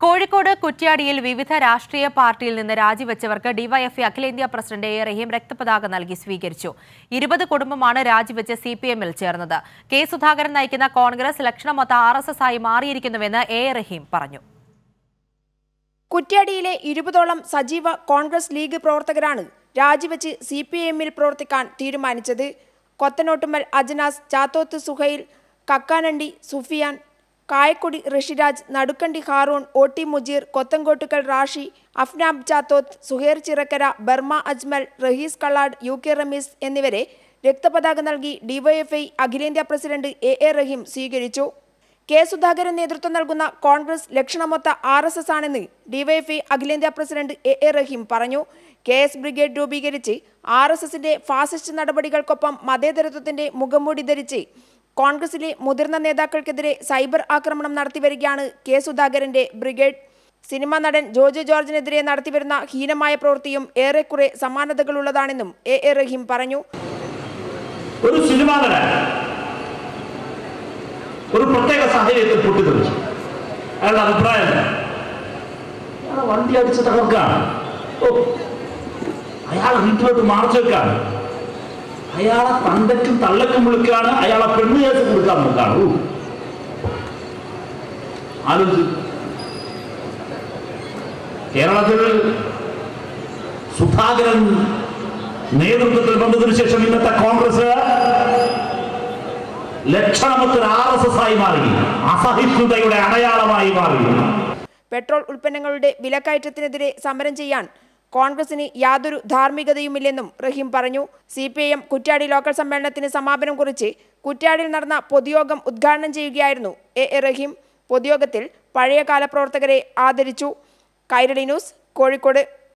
കോഴിക്കോട് കുറ്റ്യാടിയിൽ വിവിധ രാഷ്ട്രീയ പാർട്ടിയിൽ നിന്ന് രാജിവെച്ചവർക്ക് ഡിവൈഎഫ്ഐ അഖിലേന്ത്യാ പ്രസിഡന്റ് എ റഹീം രക്തപതാക നൽകി സ്വീകരിച്ചു ഇരുപത് കുടുംബമാണ് രാജിവെച്ച് സി പി എമ്മിൽ ചേർന്നത് കെ സുധാകരൻ നയിക്കുന്ന കോൺഗ്രസ് ലക്ഷണമൊത്ത ആർ എസ് എസ് ആയി മാറിയിരിക്കുന്നുവെന്ന് എ റഹീം പറഞ്ഞു കുറ്റ്യാടിയിലെ ഇരുപതോളം സജീവ കോൺഗ്രസ് ലീഗ് പ്രവർത്തകരാണ് രാജിവെച്ച് സി പി എമ്മിൽ പ്രവർത്തിക്കാൻ തീരുമാനിച്ചത് Kothanottummal Ajanas Chathoth Suhail Kakkanandi Sufiyan Kayakkodi Rishiraj Nadukkandi Haroon O T Mujeer Kothankottukkal Rashi Afnab Chathoth Suher Chirakkara Barma Ajmal Raheez Kallad U K Rameez എന്നിവരെ രക്തപതാക നൽകി ഡിവൈഎഫ്ഐ അഖിലേന്ത്യാ പ്രസിഡന്റ് എ എ റഹീം സ്വീകരിച്ചു കെ സുധാകരൻ നേതൃത്വം നൽകുന്ന കോൺഗ്രസ് ലക്ഷണമൊത്ത ആർ എസ് എസ് ആണെന്ന് ഡിവൈഎഫ്ഐ അഖിലേന്ത്യാ പ്രസിഡന്റ് എ എ റഹീം പറഞ്ഞു കെ എസ് ബ്രിഗേഡ് രൂപീകരിച്ച് ആർ എസ് എസിന്റെ ഫാസിസ്റ്റ് നടപടികൾക്കൊപ്പം മതേതരത്വത്തിന്റെ മുഖംമൂടി ധരിച്ച് കോൺഗ്രസിലെ മുതിർന്ന നേതാക്കൾക്കെതിരെ സൈബർ ആക്രമണം നടത്തിവരികയാണ് കെ സുധാകരന്റെ ബ്രിഗേഡ് സിനിമാ നടൻ ജോജു ജോർജിനെതിരെ നടത്തിവരുന്ന ഹീനമായ പ്രവൃത്തിയും ഏറെക്കുറെ സമാനതകളുള്ളതാണെന്നും എ എ റഹീം പറഞ്ഞു ഒരു സിനിമാ നടൻ ഒരു പ്രത്യേക സാഹചര്യത്തിൽ പൊട്ടിത്തെറിച്ചു അയാളുടെ അഭിപ്രായം എന്താ? അയാളെ വണ്ടി അടിച്ച് തകർക്കാണ് ഓ അയാളെ വീട്ടിലോട്ട് മാർച്ച് വെക്കാണ് അയാളെ തന്തയ്ക്കും തള്ളക്കും വിളിക്കാണ് അയാളെ പെണ്ണ് കേസ് കൊടുക്കാൻ നോക്കാണ് ഓ. ആലോചിച്ച് കേരളത്തിൽ സുധാകരൻ നേതൃത്വത്തിൽ വന്നതിനു ശേഷം ഇന്നത്തെ കോൺഗ്രസ് ലക്ഷണമൊത്തൊരു ആർ എസ് എസ് ആയി മാറി അസഹിഷ്ണുതയുടെ അടയാളമായി മാറി പെട്രോൾ ഉൽപ്പന്നങ്ങളുടെ വിലക്കയറ്റത്തിനെതിരെ സമരം ചെയ്യാൻ കോൺഗ്രസിന് യാതൊരു ധാർമ്മികതയുമില്ലെന്നും റഹീം പറഞ്ഞു C P I M Kuttiady local സമ്മേളനത്തിന് സമാപനം കുറിച്ച് കുറ്റ്യാടിയിൽ നടന്ന പൊതുയോഗം ഉദ്ഘാടനം ചെയ്യുകയായിരുന്നു എ എ റഹീം പൊതുയോഗത്തിൽ പഴയകാല പ്രവർത്തകരെ ആദരിച്ചു കൈരളി ന്യൂസ് കോഴിക്കോട്